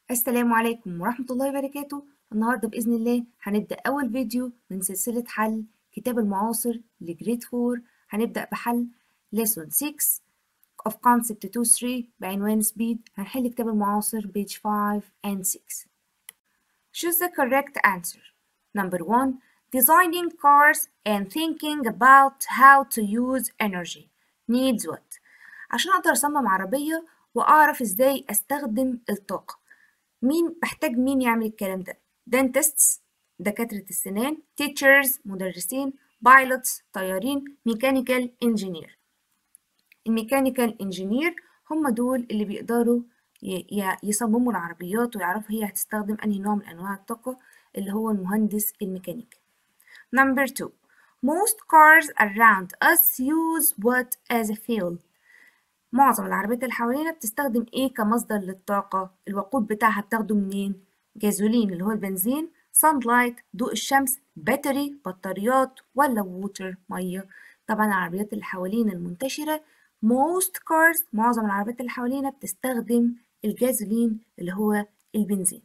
السلام عليكم ورحمة الله وبركاته النهاردة بإذن الله هنبدأ أول فيديو من سلسلة حل كتاب المعاصر لجريد 4 هنبدأ بحل lesson 6 of concept 2 3 بعنوان speed هنحل كتاب المعاصر page 5 and 6 choose the correct answer number 1 designing cars and thinking about how to use energy needs what عشان أقدر أصمم عربية وأعرف إزاي أستخدم الطاقة مين بحتاج مين يعمل الكلام ده dentists دكاترة السنان teachers مدرسين pilots طيارين mechanical engineer الميكانيكال انجينير هم دول اللي بيقدروا يصمموا العربيات ويعرفوا هي هتستخدم أنهي نوع من أنواع الطاقة اللي هو المهندس الميكانيكي Number two Most cars around us use what as a fuel معظم العربيات اللي حوالينا بتستخدم ايه كمصدر للطاقة الوقود بتاعها بتاخده منين جازولين اللي هو البنزين sunlight ضوء الشمس باتري بطاريات ولا ووتر مية طبعا العربيات اللي حوالينا المنتشرة most cars معظم العربيات اللي حوالينا بتستخدم الجازولين اللي هو البنزين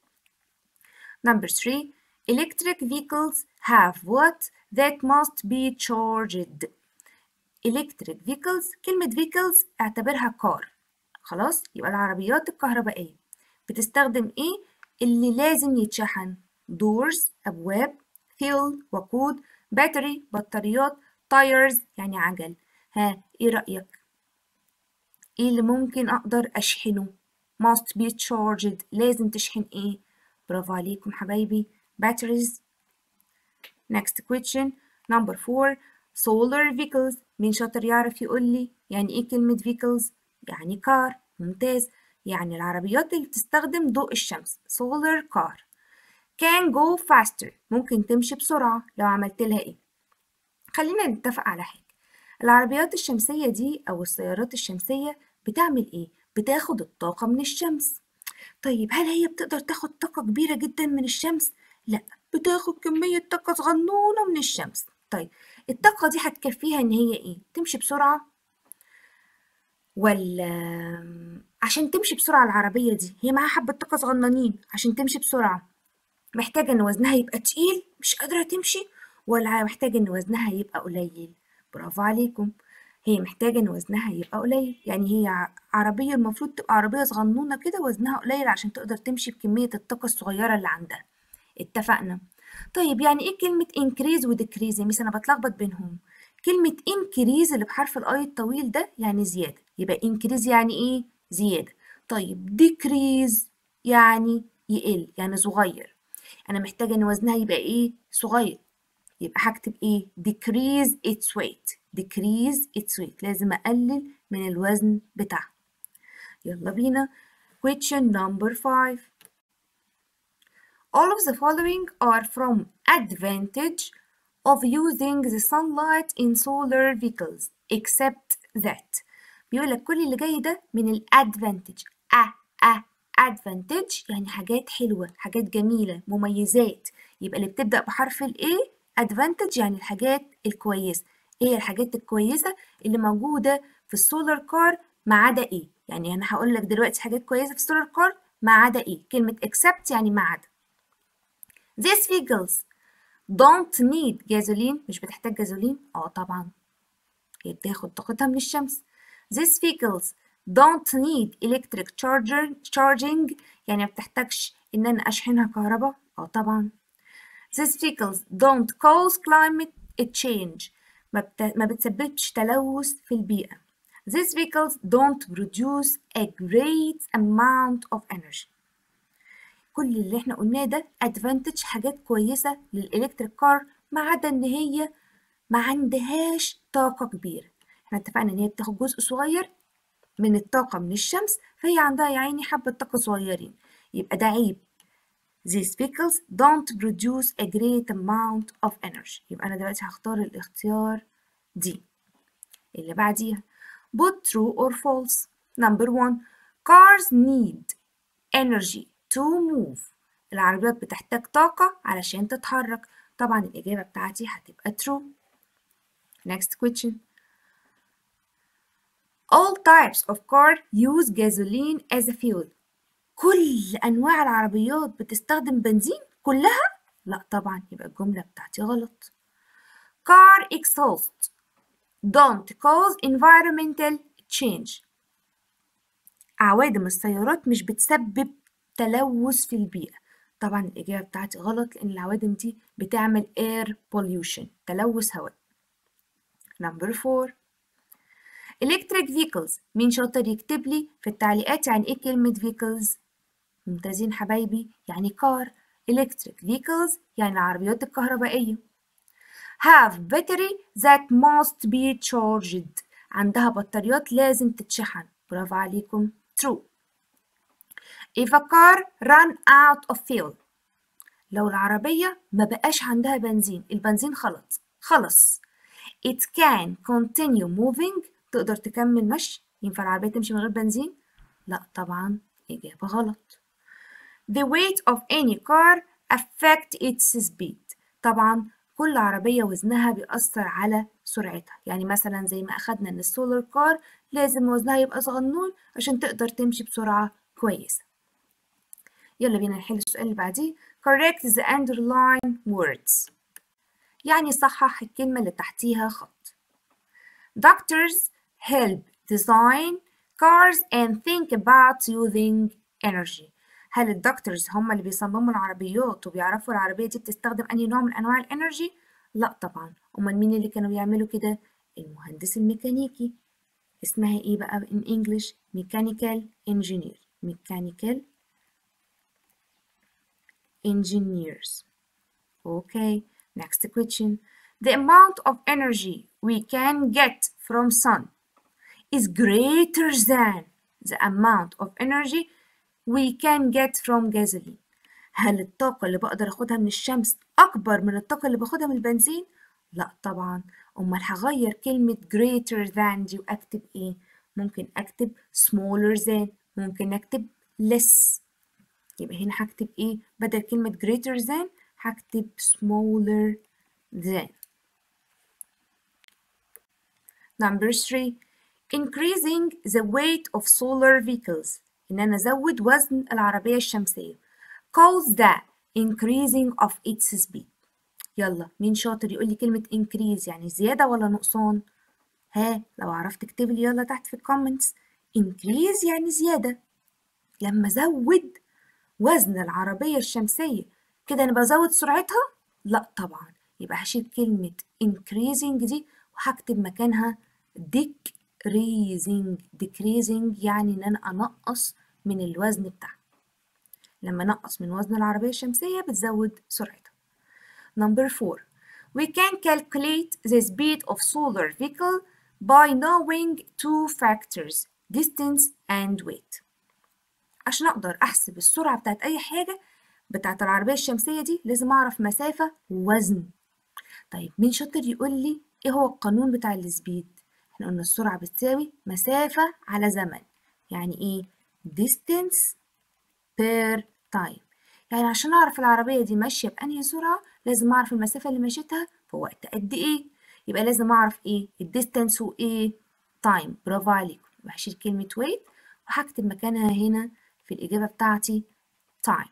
number three electric vehicles have what that must be charged electric vehicles كلمة vehicles اعتبرها car خلاص يبقى العربيات الكهربائية بتستخدم ايه اللي لازم يتشحن doors أبواب fuel وقود battery بطاريات tires يعني عجل ها ايه رأيك ايه اللي ممكن اقدر اشحنه must be charged لازم تشحن ايه برافو عليكم حبايبي batteries next question number four solar vehicles مين شاطر يعرف يقول لي يعني ايه كلمة vehicles يعني car ممتاز يعني العربيات اللي بتستخدم ضوء الشمس solar car can go faster ممكن تمشي بسرعة لو عملت لها ايه خلينا نتفق على حاجة العربيات الشمسية دي أو السيارات الشمسية بتعمل إيه؟ بتاخد الطاقة من الشمس طيب هل هي بتقدر تاخد طاقة كبيرة جدا من الشمس؟ لا بتاخد كمية طاقة صغنونة من الشمس طيب الطاقة دي هتكفيها إن هي إيه؟ تمشي بسرعة؟ ولا عشان تمشي بسرعة العربية دي هي معاها حبة طاقة صغننين عشان تمشي بسرعة محتاجة إن وزنها يبقى تقيل مش قادرة تمشي ولا محتاجة إن وزنها يبقى قليل برافو عليكم هي محتاجة إن وزنها يبقى قليل يعني هي عربية المفروض تبقى عربية صغنونة كده وزنها قليل عشان تقدر تمشي بكمية الطاقة الصغيرة اللي عندها اتفقنا طيب يعني ايه كلمة increase و decrease يا ميس أنا بتلخبط بينهم كلمة increase اللي بحرف الآي الطويل ده يعني زيادة يبقى increase يعني ايه زيادة طيب decrease يعني يقل يعني صغير أنا محتاجة إن وزنها يبقى ايه صغير يبقى هكتب ايه decrease its weight decrease its weight لازم أقلل من الوزن بتاعها يلا بينا question number 5 all of the following are from advantage of using the sunlight in solar vehicles except that بيقول لك كل اللي جاي ده من ال advantage a a advantage يعني حاجات حلوة حاجات جميلة مميزات يبقى اللي بتبدأ بحرف ال A advantage يعني الحاجات الكويسة ايه الحاجات الكويسة اللي موجودة في السولار كار ما عدا ايه يعني انا هقول لك دلوقتي حاجات كويسة في السولار كار ما عدا ايه كلمة except يعني ما عدا these vehicles don't need gasoline مش بتحتاج جازولين اه طبعا هي بتاخد طاقتها من الشمس these vehicles don't need electric charger charging يعني ما بتحتاجش ان انا اشحنها كهرباء اه طبعا These vehicles don't cause climate change ما, بت... ما بتسببش تلوث في البيئة. These vehicles don't produce a great amount of energy. كل اللي احنا قلناه ده advantage حاجات كويسة للإلكتريك كار ما عدا إن هي ما عندهاش طاقة كبيرة. احنا اتفقنا إن هي بتاخد جزء صغير من الطاقة من الشمس فهي عندها يا عيني حبة طاقة صغيرين. يبقى ده عيب These vehicles don't produce a great amount of energy يبقى أنا دلوقتي هختار الاختيار دي اللي بعديها put true or false number one cars need energy to move العربيات بتحتاج طاقة علشان تتحرك طبعا الإجابة بتاعتي هتبقى true next question all types of car use gasoline as a fuel كل أنواع العربيات بتستخدم بنزين كلها؟ لا طبعا يبقى الجملة بتاعتي غلط car exhaust don't cause environmental change عوادم السيارات مش بتسبب تلوث في البيئة طبعا الإجابة بتاعتي غلط لأن العوادم دي بتعمل air pollution تلوث هواء number four electric vehicles مين شاطر يكتب لي في التعليقات يعني ايه كلمة vehicles ممتازين حبايبي يعني car electric vehicles يعني العربيات الكهربائية have battery that must be charged عندها بطاريات لازم تتشحن برافو عليكم true if a car run out of fuel لو العربية ما بقاش عندها بنزين البنزين خلص خلص it can continue moving تقدر تكمل مشي ينفع العربية تمشي من غير بنزين لا طبعا إجابة غلط the weight of any car affect its speed طبعا كل عربية وزنها بيأثر على سرعتها يعني مثلا زي ما أخدنا إن السولار كار لازم وزنها يبقى صغنون عشان تقدر تمشي بسرعة كويسة يلا بينا نحل السؤال اللي بعديه correct the underline words يعني صحح الكلمة اللي تحتيها خط doctors help design cars and think about using energy هل الدكتورز هم اللي بيصمموا العربيات وبيعرفوا العربية دي بتستخدم أي نوع من أنواع الإنرجي؟ لا طبعا أمال مين اللي كانوا بيعملوا كده؟ المهندس الميكانيكي اسمها إيه بقى in English؟ mechanical engineer mechanical engineers okay next question the amount of energy we can get from sun is greater than the amount of energy we can get from gasoline هل الطاقة اللي بقدر أخدها من الشمس أكبر من الطاقة اللي باخدها من البنزين؟ لا طبعا أمال هغير كلمة greater than دي وأكتب إيه؟ ممكن أكتب smaller than ممكن أكتب less يبقى هنا هكتب إيه؟ بدل كلمة greater than هكتب smaller than Number three increasing the weight of solar vehicles إن أنا أزود وزن العربية الشمسية cause the increasing of its speed يلا مين شاطر يقول لي كلمة increase يعني زيادة ولا نقصان ها لو عرفت اكتب لي يلا تحت في الكومنتس increase يعني زيادة لما أزود وزن العربية الشمسية كده أنا بزود سرعتها لا طبعا يبقى هشيل كلمة increasing دي وهكتب مكانها decreasing decreasing يعني إن أنا أنقص من الوزن بتاعها لما نقص من وزن العربية الشمسية بتزود سرعتها number four we can calculate the speed of solar vehicle by knowing two factors distance and weight عشان أقدر أحسب السرعة بتاعت أي حاجة بتاعت العربية الشمسية دي لازم أعرف مسافة ووزن طيب مين شاطر يقول لي إيه هو القانون بتاع السبيد احنا قلنا السرعة بتساوي مسافة على زمن يعني إيه distance per time يعني عشان أعرف العربية دي ماشية بأنهي سرعة لازم أعرف المسافة اللي مشيتها في وقت قد إيه يبقى لازم أعرف إيه الديستانس وإيه time برافو عليكم يبقى هشيل كلمة wait وهكتب مكانها هنا في الإجابة بتاعتي time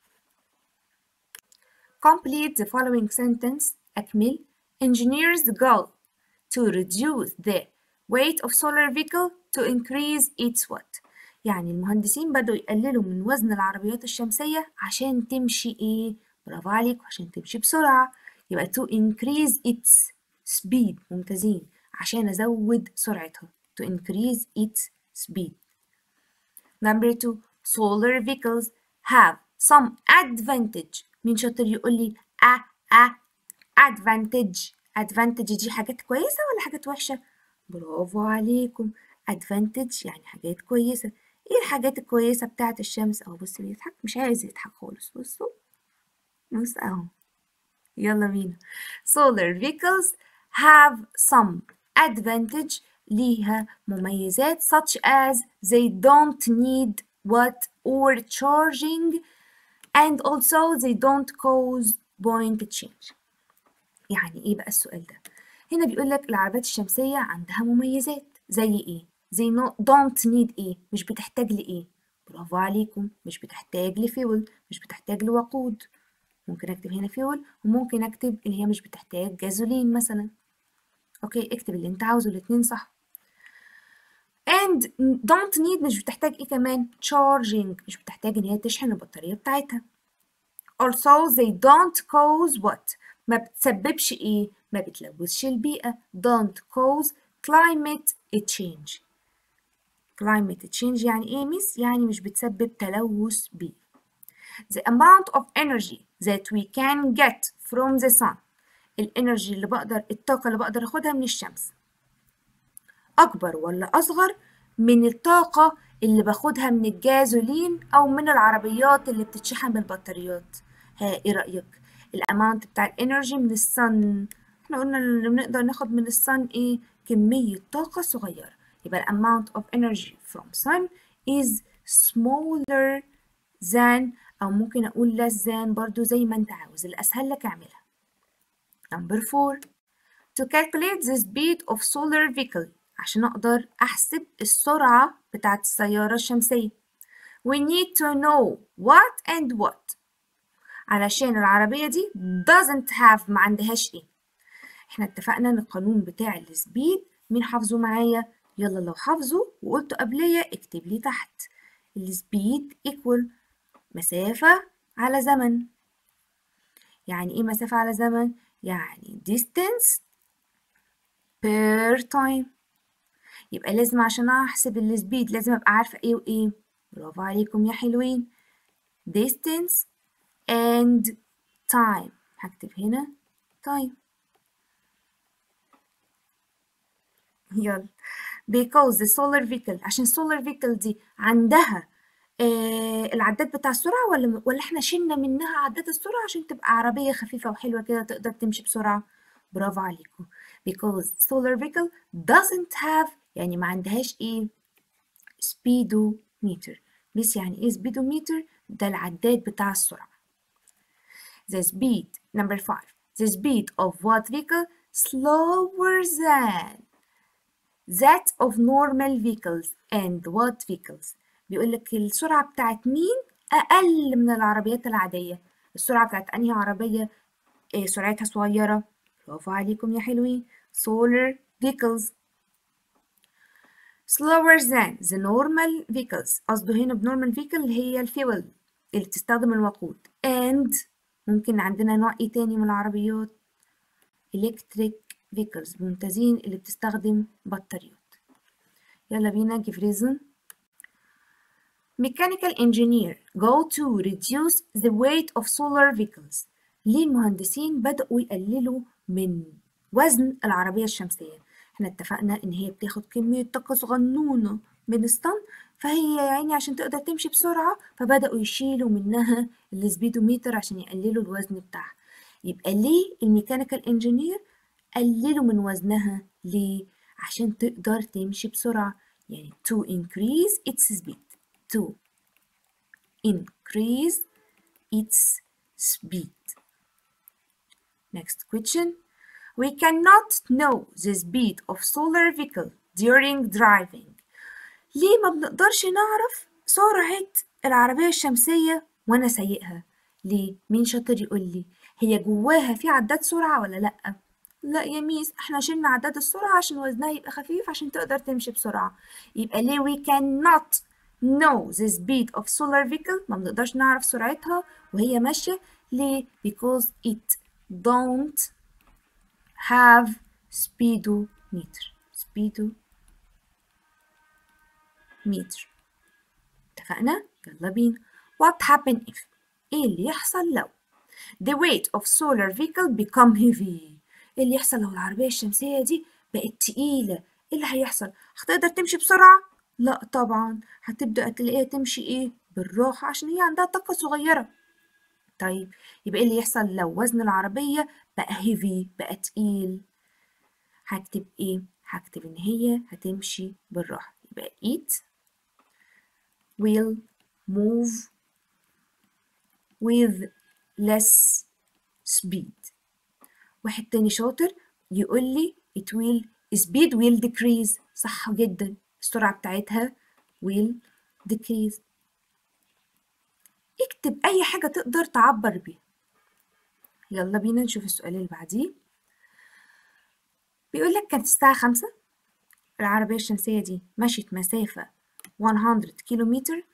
complete the following sentence أكمل engineers goal to reduce the weight of solar vehicle to increase its weight يعني المهندسين بدأوا يقللوا من وزن العربيات الشمسية عشان تمشي إيه؟ برافو عليكم عشان تمشي بسرعة يبقى to increase its speed ممتازين عشان أزود سرعتها to increase its speed number two solar vehicles have some advantage مين شاطر يقول لي a a advantage advantage دي حاجات كويسة ولا حاجات وحشة؟ برافو عليكم advantage يعني حاجات كويسة ايه الحاجات الكويسة بتاعة الشمس اهو بص بيضحك مش عايز يضحك خالص بصوا بص اهو يلا بينا solar vehicles have some advantage ليها مميزات such as they don't need what or charging and also they don't cause point change يعني ايه بقى السؤال ده هنا بيقول لك العربيات الشمسية عندها مميزات زي ايه زي no don't need ايه مش بتحتاج لايه برافو عليكم مش بتحتاج لفيول مش بتحتاج لوقود ممكن اكتب هنا فيول وممكن اكتب اللي هي مش بتحتاج جازولين مثلا اوكي اكتب اللي انت عاوزه الاتنين صح and don't need مش بتحتاج ايه كمان charging مش بتحتاج ان هي تشحن البطارية بتاعتها also they don't cause what ما بتسببش ايه ما بتلوثش البيئة don't cause climate change climate change يعني ايه ميس يعني مش بتسبب تلوث بيئي the amount of energy that we can get from the sun الانرجي اللي بقدر الطاقة اللي بقدر اخدها من الشمس اكبر ولا اصغر من الطاقة اللي باخدها من الجازولين او من العربيات اللي بتتشحن بالبطاريات ها ايه رأيك الاماونت بتاع الانرجي من الصن احنا قلنا اللي بنقدر ناخد من الصن ايه كمية طاقة صغيرة يبقى ال amount of energy from sun is smaller than أو ممكن أقول less than برضو زي ما أنت عاوز الأسهل لك اعملها number four to calculate the speed of solar vehicle عشان أقدر أحسب السرعة بتاعت السيارة الشمسية we need to know what and what علشان العربية دي doesn't have ما عندهاش ايه احنا اتفقنا ان القانون بتاع السبيد مين حافظه معايا يلا لو حافظه وقلته قبلية اكتب لي تحت السبيد equal مسافة على زمن يعني ايه مسافة على زمن يعني distance per time يبقى لازم عشان احسب السبيد لازم ابقى عارفة ايه وايه برافو عليكم يا حلوين distance and time هكتب هنا time يلا because the solar vehicle عشان solar vehicle دي عندها آه العداد بتاع السرعة ولا ولا احنا شلنا منها عداد السرعة عشان تبقى عربية خفيفة وحلوة كده تقدر تمشي بسرعة برافو عليكم because solar vehicle doesn't have يعني ما عندهاش ايه speedometer بس يعني ايه speedometer ده العداد بتاع السرعة the speed number five the speed of what vehicle slower than that of normal vehicles and what vehicles بيقول لك السرعة بتاعت مين أقل من العربيات العادية السرعة بتاعت أنهي عربية إيه سرعتها صغيرة برافو عليكم يا حلوين solar vehicles slower than the normal vehicles قصده هنا بنورمال vehicle اللي هي الفيول اللي بتستخدم الوقود and ممكن عندنا نوع ايه تاني من العربيات electric vehicles ممتازين اللي بتستخدم بطاريات يلا بينا give reason mechanical engineer go to reduce the weight of solar vehicles ليه المهندسين بدأوا يقللوا من وزن العربية الشمسية احنا اتفقنا ان هي بتاخد كمية طاقة صغنونة من الصن فهي يعني عشان تقدر تمشي بسرعة فبدأوا يشيلوا منها السبيدوميتر عشان يقللوا الوزن بتاعها يبقى ليه الميكانيكال انجينير قللوا من وزنها ليه؟ عشان تقدر تمشي بسرعة يعني to increase its speed to increase its speed next question we cannot know the speed of solar vehicle during driving ليه ما بنقدرش نعرف سرعة العربية الشمسية وأنا سايقها ليه؟ مين شاطر يقول لي هي جواها في عداد سرعة ولا لأ؟ لا يا ميس احنا شلنا عداد السرعة عشان وزنها يبقى خفيف عشان تقدر تمشي بسرعة يبقى ليه we cannot know the speed of solar vehicle ما بنقدرش نعرف سرعتها وهي ماشية ليه because it don't have speedometer speedometer اتفقنا يلا بينا what happen if ايه اللي يحصل لو the weight of solar vehicle become heavy ايه اللي يحصل لو العربية الشمسية دي بقت تقيلة ايه اللي هيحصل هتقدر تمشي بسرعة لا طبعا هتبدأ تلاقيها تمشي ايه بالراحة عشان هي عندها طاقة صغيرة طيب يبقى ايه اللي يحصل لو وزن العربية بقى هيفي بقى تقيل هكتب ايه هكتب ان هي هتمشي بالراحة يبقى it will move with less speed واحد تاني شاطر يقول لي it will speed will decrease صح جدا السرعة بتاعتها will decrease اكتب أي حاجة تقدر تعبر بيها يلا بينا نشوف السؤال اللي بعديه بيقول لك كانت الساعة خمسة العربية الشمسية دي مشيت مسافة 100 كيلومتر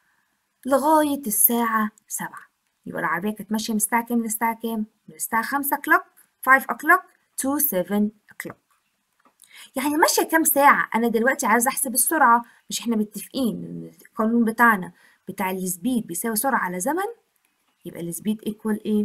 لغاية الساعة سبعة يبقى العربية كانت ماشية من الساعة كام للساعة كام؟ من الساعة خمسة o'clock 5 o'clock to 7 o'clock يعني ماشية كام ساعة؟ أنا دلوقتي عايزة أحسب السرعة مش إحنا متفقين إن القانون بتاعنا بتاع السبيد بيساوي سرعة على زمن يبقى السبيد equal إيه؟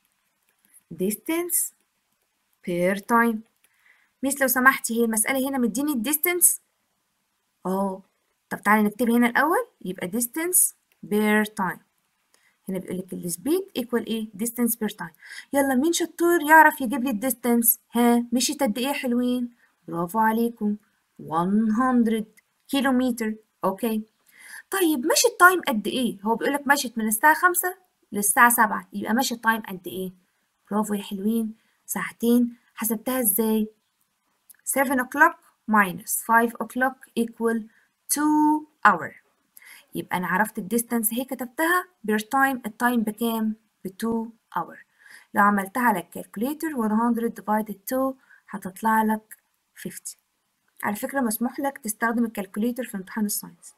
distance per time ميس لو سمحتي هي المسألة هنا مديني الديستنس اه طب تعالي نكتبها هنا الأول يبقى distance per time هنا بيقول لك السبيد equal ايه distance per time يلا مين شطور يعرف يجيب لي الديستنس ها مشيت قد ايه حلوين برافو عليكم 100 كيلومتر اوكي طيب مشيت تايم قد ايه هو بيقول لك مشيت من الساعة 5 للساعة 7 يبقى مشيت تايم قد ايه برافو يا حلوين ساعتين حسبتها ازاي 7 o'clock minus 5 o'clock equal 2 hour يبقى أنا عرفت الديستانس هي كتبتها بير تايم التايم بكام؟ ب 2 hour لو عملتها على الكالكوليتر 100 divided 2 هتطلع لك 50 على فكرة مسموح لك تستخدم الكالكوليتر في امتحان الساينس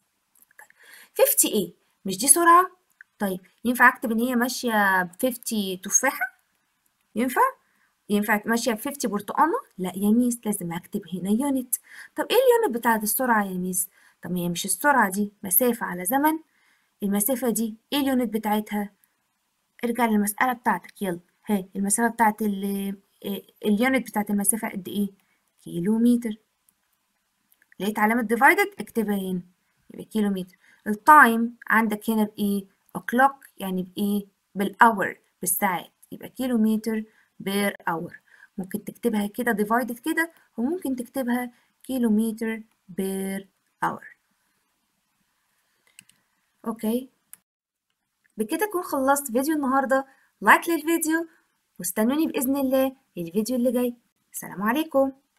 طيب 50 ايه؟ مش دي سرعة؟ طيب ينفع اكتب ان هي ماشية ب 50 تفاحة؟ ينفع؟ ينفع ماشية ب 50 برتقانة؟ لا يا ميس لازم أكتب هنا يونت طب إيه اليونت بتاعت السرعة يا ميس؟ طب هي مش السرعة دي مسافة على زمن؟ المسافة دي إيه اليونت بتاعتها؟ ارجع للمسألة بتاعتك يلا ها المسافة بتاعت ال اليونت بتاعت المسافة قد إيه؟ كيلو متر لقيت علامة ديفايدد اكتبها هنا يبقى كيلو متر التايم عندك هنا بإيه؟ o'clock يعني بإيه؟ بالأور بالساعات يبقى كيلو متر بير اور ممكن تكتبها كده divided كده وممكن تكتبها كيلومتر بير اور اوكي بكده اكون خلصت فيديو النهارده لايك للفيديو واستنوني باذن الله الفيديو اللي جاي السلام عليكم